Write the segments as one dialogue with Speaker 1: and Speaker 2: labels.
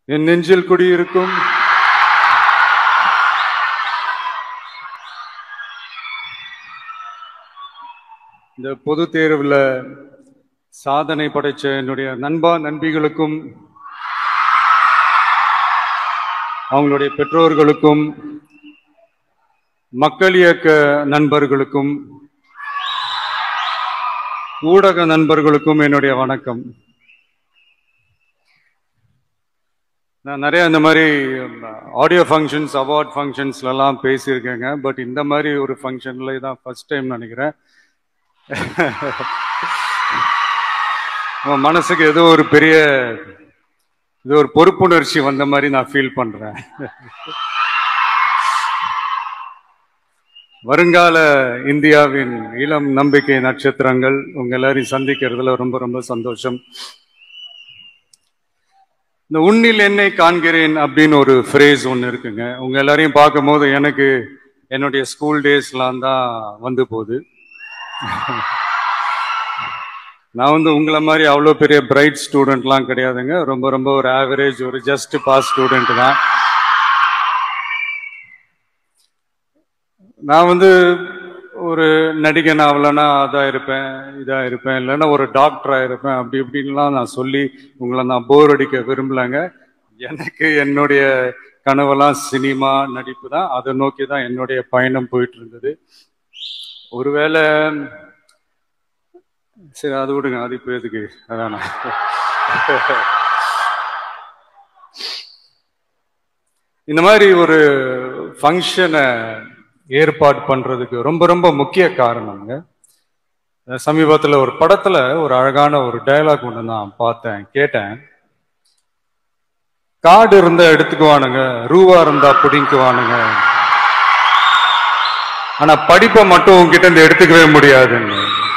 Speaker 1: என் நெஞ்சில் குடியிருக்கும் இந்த பொது தேர்வுல சாதனை படைச்ச என்னுடைய நண்பா நண்பிகளுக்கும் அவங்களுடைய பெற்றோர்களுக்கும் மக்கள் இயக்க நண்பர்களுக்கும் ஊடக நண்பர்களுக்கும் என்னுடைய வணக்கம் நான் நிறைய இந்த மாதிரி ஆடியோ ஃபங்க்ஷன்ஸ் அவார்ட் ஃபங்க்ஷன்ஸ்லாம் பேசியிருக்கேங்க பட் இந்த மாதிரி ஒரு ஃபங்க்ஷன்ல தான் ஃபர்ஸ்ட் டைம் நினைக்கிறேன் உன் மனசுக்கு ஏதோ ஒரு பெரிய இது ஒரு பொறுப்புணர்ச்சி வந்த மாதிரி நான் ஃபீல் பண்றேன் வருங்கால இந்தியாவின் இளம் நம்பிக்கை நட்சத்திரங்கள் உங்க எல்லாரையும் சந்திக்கிறதுல ரொம்ப ரொம்ப சந்தோஷம் இந்த உன்னில் என்னை காண்கிறேன் அப்படின்னு ஒரு ஃப்ரேஸ் ஒன்று இருக்குங்க உங்க எல்லாரையும் பார்க்கும்போது எனக்கு என்னுடைய ஸ்கூல் டேஸ்லாம் தான் வந்து போகுது நான் வந்து உங்களை மாதிரி அவ்வளோ பெரிய பிரைட் ஸ்டூடெண்ட்லாம் கிடையாதுங்க ரொம்ப ரொம்ப ஒரு ஆவரேஜ் ஒரு ஜஸ்ட் பாஸ் ஸ்டூடெண்ட் தான் நான் வந்து ஒரு நடிகன் ஆகலைன்னா அதாக இருப்பேன் இதாக இருப்பேன் இல்லைன்னா ஒரு டாக்டராக இருப்பேன் அப்படி இப்படின்லாம் நான் சொல்லி உங்களை நான் போர் அடிக்க விரும்பலைங்க எனக்கு என்னுடைய கனவெல்லாம் சினிமா நடிப்பு தான் அதை நோக்கி தான் என்னுடைய பயணம் போயிட்டு இருந்தது ஒருவேளை சரி அது விடுங்க அது இப்போ எதுக்கு அதான இந்த மாதிரி ஒரு ஃபங்க்ஷனை ஏற்பாடு பண்றதுக்கு ரொம்ப ரொம்ப முக்கிய காரணங்க சமீபத்தில் ஒரு படத்துல ஒரு அழகான ஒரு டயலாக் ஒன்று நான் பார்த்தேன் கேட்டேன் காடு இருந்தா எடுத்துக்குவானுங்க ரூவா இருந்தா பிடிக்குவானுங்க ஆனா படிப்பை மட்டும் உங்ககிட்ட இருந்து எடுத்துக்கவே முடியாதுங்க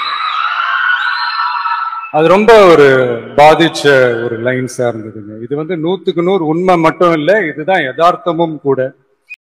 Speaker 1: அது ரொம்ப ஒரு பாதிச்ச ஒரு லைன்ஸா இருந்ததுங்க இது வந்து நூத்துக்கு நூறு உண்மை மட்டும் இல்லை இதுதான் யதார்த்தமும் கூட